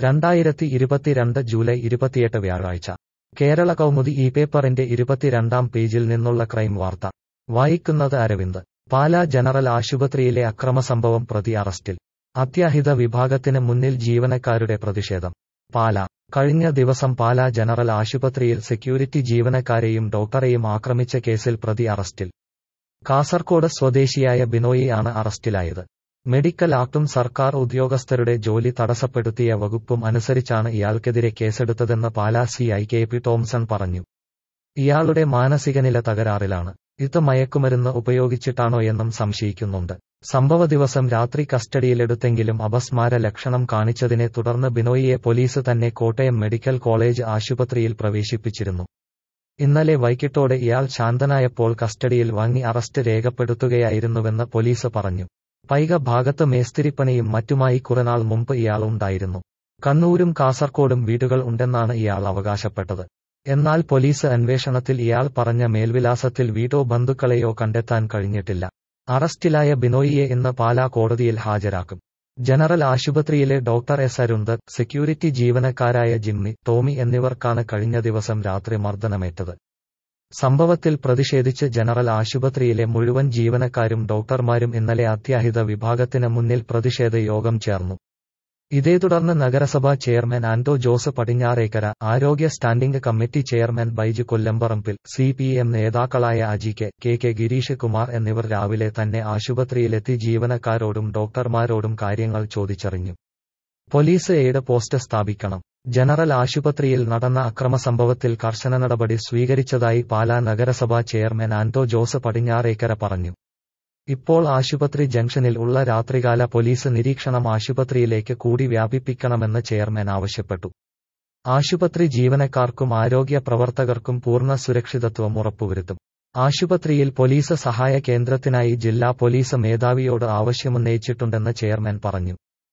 രണ്ടായിരത്തി ഇരുപത്തിരണ്ട് ജൂലൈ ഇരുപത്തിയെട്ട് വ്യാഴാഴ്ച കേരള കൗമുദി ഈ പേപ്പറിന്റെ ഇരുപത്തിരണ്ടാം പേജിൽ നിന്നുള്ള ക്രൈം വാർത്ത വായിക്കുന്നത് അരവിന്ദ് പാലാ ജനറൽ ആശുപത്രിയിലെ അക്രമസംഭവം പ്രതി അറസ്റ്റിൽ അത്യാഹിത വിഭാഗത്തിന് മുന്നിൽ ജീവനക്കാരുടെ പ്രതിഷേധം പാല കഴിഞ്ഞ ദിവസം പാലാ ജനറൽ ആശുപത്രിയിൽ സെക്യൂരിറ്റി ജീവനക്കാരെയും ഡോക്ടറെയും ആക്രമിച്ച കേസിൽ പ്രതി അറസ്റ്റിൽ കാസർകോട് സ്വദേശിയായ ബിനോയി ആണ് അറസ്റ്റിലായത് മെഡിക്കൽ ആക്ടും സർക്കാർ ഉദ്യോഗസ്ഥരുടെ ജോലി തടസ്സപ്പെടുത്തിയ വകുപ്പും അനുസരിച്ചാണ് ഇയാൾക്കെതിരെ കേസെടുത്തതെന്ന് Pala C I K P Tomson പറഞ്ഞു ഇയാളുടെ മാനസികനില തകരാറിലാണ് ഇത് മയക്കുമരുന്ന് ഉപയോഗിച്ചിട്ടാണോയെന്നും സംശയിക്കുന്നുണ്ട് സംഭവ ദിവസം രാത്രി കസ്റ്റഡിയിലെടുത്തെങ്കിലും അപസ്മാര ലക്ഷണം കാണിച്ചതിനെ തുടർന്ന് ബിനോയിയെ പോലീസ് തന്നെ കോട്ടയം മെഡിക്കൽ കോളേജ് ആശുപത്രിയിൽ പ്രവേശിപ്പിച്ചിരുന്നു ഇന്നലെ വൈകിട്ടോടെ ഇയാൾ ശാന്തനായപ്പോൾ കസ്റ്റഡിയിൽ വാങ്ങി അറസ്റ്റ് രേഖപ്പെടുത്തുകയായിരുന്നുവെന്ന് പോലീസ് പറഞ്ഞു പൈക ഭാഗത്ത് മേസ്തിരിപ്പണിയും മറ്റുമായി കുറനാൾ മുമ്പ് ഇയാൾ ഉണ്ടായിരുന്നു കണ്ണൂരും കാസർകോടും വീടുകൾ ഉണ്ടെന്നാണ് ഇയാൾ അവകാശപ്പെട്ടത് എന്നാൽ പോലീസ് അന്വേഷണത്തിൽ ഇയാൾ പറഞ്ഞ മേൽവിലാസത്തിൽ വീടോ ബന്ധുക്കളെയോ കണ്ടെത്താൻ കഴിഞ്ഞിട്ടില്ല അറസ്റ്റിലായ ബിനോയിയെ ഇന്ന് പാലാ കോടതിയിൽ ഹാജരാക്കും ജനറൽ ആശുപത്രിയിലെ ഡോക്ടർ എസ് അരുന്ത് സെക്യൂരിറ്റി ജീവനക്കാരായ ജിമ്മി ടോമി എന്നിവർക്കാണ് കഴിഞ്ഞ ദിവസം രാത്രി മർദ്ദനമേറ്റത് സംഭവത്തിൽ പ്രതിഷേധിച്ച് ജനറൽ ആശുപത്രിയിലെ മുഴുവൻ ജീവനക്കാരും ഡോക്ടർമാരും ഇന്നലെ അത്യാഹിത വിഭാഗത്തിന് മുന്നിൽ പ്രതിഷേധ യോഗം ചേർന്നു ഇതേ തുടർന്ന് നഗരസഭാ ചെയർമാൻ ആന്റോ ജോസ് പടിഞ്ഞാറേക്കര ആരോഗ്യ standing committee chairman Baiju Kollamparambil C P M നേതാക്കളായ Aji K K K Girish Kumar എന്നിവർ രാവിലെ തന്നെ ആശുപത്രിയിലെത്തി ജീവനക്കാരോടും ഡോക്ടർമാരോടും കാര്യങ്ങൾ ചോദിച്ചറിഞ്ഞു പോലീസ് എയ്ഡ് പോസ്റ്റ് സ്ഥാപിക്കണം ജനറൽ ആശുപത്രിയിൽ നടന്ന അക്രമസംഭവത്തിൽ കർശന നടപടി സ്വീകരിച്ചതായി പാലാ നഗരസഭാ ചെയർമാൻ ആന്റോ ജോസ് പടിഞ്ഞാറേക്കര പറഞ്ഞു ഇപ്പോൾ ആശുപത്രി ജംഗ്ഷനിൽ ഉള്ള രാത്രികാല പോലീസ് നിരീക്ഷണം ആശുപത്രിയിലേക്ക് കൂടി വ്യാപിപ്പിക്കണമെന്ന് ചെയർമാൻ ആവശ്യപ്പെട്ടു ആശുപത്രി ജീവനക്കാർക്കും ആരോഗ്യ പ്രവർത്തകർക്കും പൂർണ്ണ സുരക്ഷിതത്വം ഉറപ്പുവരുത്തും ആശുപത്രിയിൽ പോലീസ് സഹായ കേന്ദ്രത്തിനായി ജില്ലാ പോലീസ് മേധാവിയോട് ആവശ്യമുന്നയിച്ചിട്ടുണ്ടെന്ന് ചെയർമാൻ പറഞ്ഞു